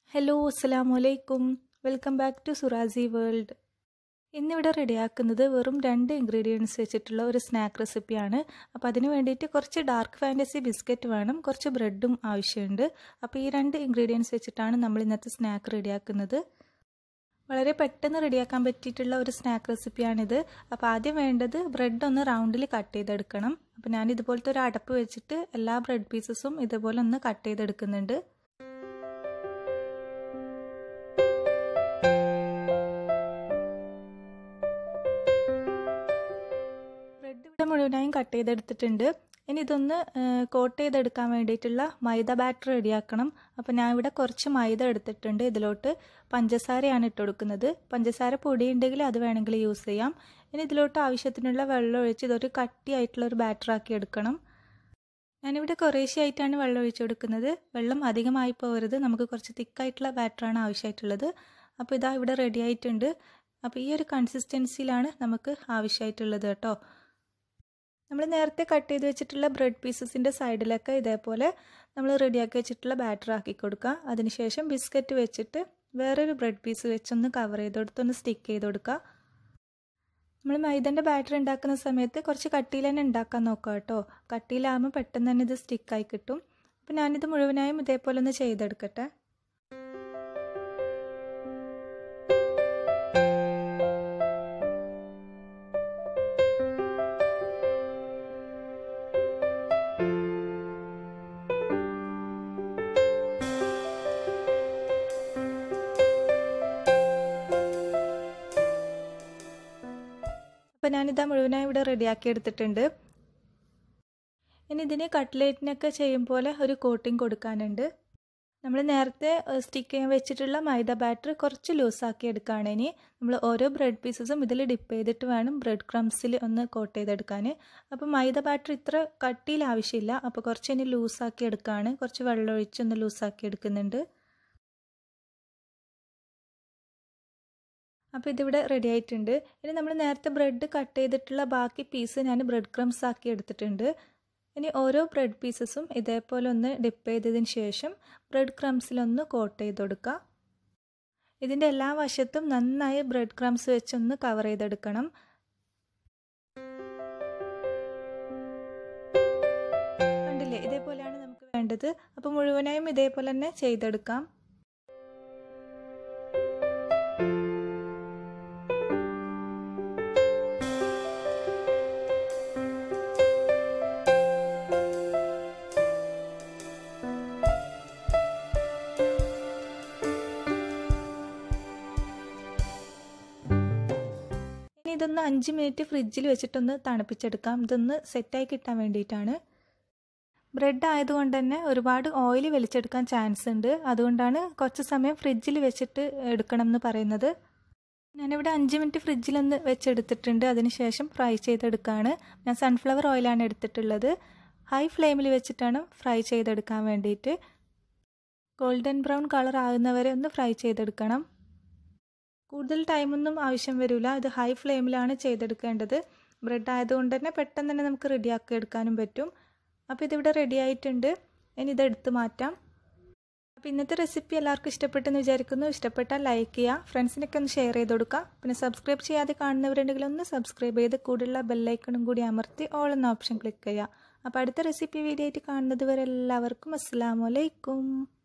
hello അസ്സലാമു അലൈക്കും welcome back to സുറാസി വേൾഡ് ഇന്നിവിടെ റെഡിയാക്കുന്നത് വെറും രണ്ട് ഇൻഗ്രീഡിയൻസ് വെച്ചിട്ടുള്ള ഒരു സ്നാക്ക് റെസിപ്പിയാണ് അപ്പോൾ അതിന് വേണ്ടിയിട്ട് കുറച്ച് ഡാർക്ക് ഫാൻറ്റസി ബിസ്ക്കറ്റ് വേണം കുറച്ച് ബ്രെഡും ആവശ്യമുണ്ട് അപ്പോൾ ഈ രണ്ട് ഇൻഗ്രീഡിയൻസ് വെച്ചിട്ടാണ് നമ്മൾ ഇന്നത്തെ സ്നാക്ക് റെഡിയാക്കുന്നത് വളരെ പെട്ടെന്ന് റെഡിയാക്കാൻ പറ്റിയിട്ടുള്ള ഒരു സ്നാക്ക് റെസിപ്പിയാണിത് അപ്പോൾ ആദ്യം വേണ്ടത് ബ്രെഡ് ഒന്ന് റൗണ്ടിൽ കട്ട് ചെയ്തെടുക്കണം അപ്പോൾ ഞാൻ ഇതുപോലത്തെ ഒരു അടപ്പ് വെച്ചിട്ട് എല്ലാ ബ്രെഡ് പീസസും ഇതുപോലെ ഒന്ന് കട്ട് ചെയ്തെടുക്കുന്നുണ്ട് ബ്രെഡ് ഇവിടെ മുഴുവനായും കട്ട് ചെയ്തെടുത്തിട്ടുണ്ട് ഇനി ഇതൊന്ന് കോട്ട് ചെയ്തെടുക്കാൻ വേണ്ടിയിട്ടുള്ള മൈദ ബാറ്റർ റെഡിയാക്കണം അപ്പോൾ ഞാൻ ഇവിടെ കുറച്ച് മൈദ എടുത്തിട്ടുണ്ട് ഇതിലോട്ട് പഞ്ചസാരയാണ് ഇട്ട് കൊടുക്കുന്നത് പഞ്ചസാര പൊടി ഉണ്ടെങ്കിൽ അത് വേണമെങ്കിൽ യൂസ് ചെയ്യാം ഇനി ഇതിലോട്ട് ആവശ്യത്തിനുള്ള വെള്ളം ഒഴിച്ച് ഇതൊരു കട്ടിയായിട്ടുള്ള ഒരു ബാറ്റർ ആക്കി എടുക്കണം ഞാനിവിടെ കുറേശ്ശെയായിട്ടാണ് വെള്ളം ഒഴിച്ചു കൊടുക്കുന്നത് വെള്ളം അധികമായി പോകരുത് നമുക്ക് കുറച്ച് തിക്കായിട്ടുള്ള ബാറ്ററാണ് ആവശ്യമായിട്ടുള്ളത് അപ്പോൾ ഇതാ ഇവിടെ റെഡി ആയിട്ടുണ്ട് അപ്പോൾ ഈ ഒരു കൺസിസ്റ്റൻസിയിലാണ് നമുക്ക് ആവശ്യമായിട്ടുള്ളത് കേട്ടോ നമ്മൾ നേരത്തെ കട്ട് ചെയ്ത് വെച്ചിട്ടുള്ള ബ്രെഡ് പീസസിൻ്റെ സൈഡിലൊക്കെ ഇതേപോലെ നമ്മൾ റെഡിയാക്കി വെച്ചിട്ടുള്ള ബാറ്റർ ആക്കി കൊടുക്കുക അതിനുശേഷം ബിസ്ക്കറ്റ് വെച്ചിട്ട് വേറൊരു ബ്രെഡ് പീസ് വെച്ചൊന്ന് കവർ ചെയ്ത് കൊടുത്തൊന്ന് സ്റ്റിക്ക് ചെയ്ത് കൊടുക്കുക നമ്മൾ മൈദൻ്റെ ബാറ്റർ ഉണ്ടാക്കുന്ന സമയത്ത് കുറച്ച് കട്ടിയിൽ തന്നെ ഉണ്ടാക്കാൻ നോക്കുക കേട്ടോ കട്ടിയിലാകുമ്പോൾ പെട്ടെന്ന് തന്നെ ഇത് സ്റ്റിക്കായി കിട്ടും അപ്പോൾ ഞാനിത് മുഴുവനായും ഇതേപോലെ ഒന്ന് ചെയ്തെടുക്കട്ടെ അപ്പോൾ ഞാനിതാ മുഴുവനായി ഇവിടെ റെഡിയാക്കി എടുത്തിട്ടുണ്ട് ഇനി ഇതിന് കട്ട്ലേറ്റിനൊക്കെ ചെയ്യും പോലെ ഒരു കോട്ടിംഗ് കൊടുക്കാനുണ്ട് നമ്മൾ നേരത്തെ സ്റ്റിക്ക് ചെയ്യാൻ വെച്ചിട്ടുള്ള മൈദ ബാറ്റർ കുറച്ച് ലൂസാക്കി എടുക്കുകയാണ് ഇനി നമ്മൾ ഓരോ ബ്രെഡ് പീസസും ഇതിൽ ഡിപ്പ് ചെയ്തിട്ട് വേണം ബ്രെഡ് ക്രംസിൽ ഒന്ന് കോട്ട് ചെയ്തെടുക്കാൻ അപ്പോൾ മൈദ ബാറ്റർ ഇത്ര കട്ടിയിൽ ആവശ്യമില്ല അപ്പോൾ കുറച്ച് ഇനി ലൂസാക്കി എടുക്കുകയാണ് കുറച്ച് വെള്ളം ഒഴിച്ചൊന്ന് ലൂസാക്കി എടുക്കുന്നുണ്ട് അപ്പോൾ ഇതിവിടെ റെഡി ആയിട്ടുണ്ട് ഇനി നമ്മൾ നേരത്തെ ബ്രെഡ് കട്ട് ചെയ്തിട്ടുള്ള ബാക്കി പീസ് ഞാൻ ബ്രെഡ് ക്രംസ് ആക്കി എടുത്തിട്ടുണ്ട് ഇനി ഓരോ ബ്രെഡ് പീസസും ഇതേപോലെ ഒന്ന് ഡിപ്പ് ചെയ്തതിന് ശേഷം ബ്രെഡ് ക്രംസിലൊന്ന് കോട്ട് ചെയ്ത് കൊടുക്കുക ഇതിൻ്റെ എല്ലാ വശത്തും നന്നായി ബ്രെഡ് ക്രംസ് വെച്ചൊന്ന് കവർ ചെയ്തെടുക്കണം കണ്ടില്ലേ ഇതേപോലെയാണ് നമുക്ക് വേണ്ടത് അപ്പോൾ മുഴുവനായും ഇതേപോലെ തന്നെ ചെയ്തെടുക്കാം ഇനി ഇതൊന്ന് അഞ്ച് മിനിറ്റ് ഫ്രിഡ്ജിൽ വെച്ചിട്ടൊന്ന് തണുപ്പിച്ചെടുക്കാം ഇതൊന്ന് സെറ്റായി കിട്ടാൻ വേണ്ടിയിട്ടാണ് ബ്രെഡ് ആയതുകൊണ്ട് തന്നെ ഒരുപാട് ഓയിൽ വലിച്ചെടുക്കാൻ ചാൻസ് ഉണ്ട് അതുകൊണ്ടാണ് കുറച്ച് സമയം ഫ്രിഡ്ജിൽ വെച്ചിട്ട് എടുക്കണം എന്ന് പറയുന്നത് ഞാനിവിടെ അഞ്ച് മിനിറ്റ് ഫ്രിഡ്ജിലൊന്ന് വെച്ചെടുത്തിട്ടുണ്ട് അതിനുശേഷം ഫ്രൈ ചെയ്തെടുക്കുകയാണ് ഞാൻ സൺഫ്ലവർ ഓയിലാണ് എടുത്തിട്ടുള്ളത് ഹൈ ഫ്ലെയിമിൽ വെച്ചിട്ടാണ് ഫ്രൈ ചെയ്തെടുക്കാൻ വേണ്ടിയിട്ട് ഗോൾഡൻ ബ്രൗൺ കളർ ആകുന്നവരെ ഒന്ന് ഫ്രൈ ചെയ്തെടുക്കണം കൂടുതൽ ടൈമൊന്നും ആവശ്യം വരില്ല ഇത് ഹൈ ഫ്ലെയിമിലാണ് ചെയ്തെടുക്കേണ്ടത് ബ്രെഡ് ആയതുകൊണ്ട് തന്നെ പെട്ടെന്ന് തന്നെ നമുക്ക് റെഡിയാക്കി എടുക്കാനും പറ്റും അപ്പോൾ ഇതിവിടെ റെഡി ആയിട്ടുണ്ട് ഇനി ഇത് എടുത്ത് മാറ്റാം അപ്പോൾ ഇന്നത്തെ റെസിപ്പി എല്ലാവർക്കും ഇഷ്ടപ്പെട്ടെന്ന് വിചാരിക്കുന്നു ഇഷ്ടപ്പെട്ടാൽ ലൈക്ക് ചെയ്യുക ഫ്രണ്ട്സിനൊക്കെ ഒന്ന് ഷെയർ ചെയ്ത് കൊടുക്കുക പിന്നെ സബ്സ്ക്രൈബ് ചെയ്യാതെ കാണുന്നവരുണ്ടെങ്കിൽ ഒന്ന് സബ്സ്ക്രൈബ് ചെയ്ത് കൂടുതലുള്ള ബെല്ലൈക്കണും കൂടി അമർത്തി ഓൾ എന്ന ഓപ്ഷൻ ക്ലിക്ക് ചെയ്യുക അപ്പോൾ അടുത്ത റെസിപ്പി വീഡിയോ ആയിട്ട് കാണുന്നത് വരെ എല്ലാവർക്കും അസ്സാം വലൈക്കും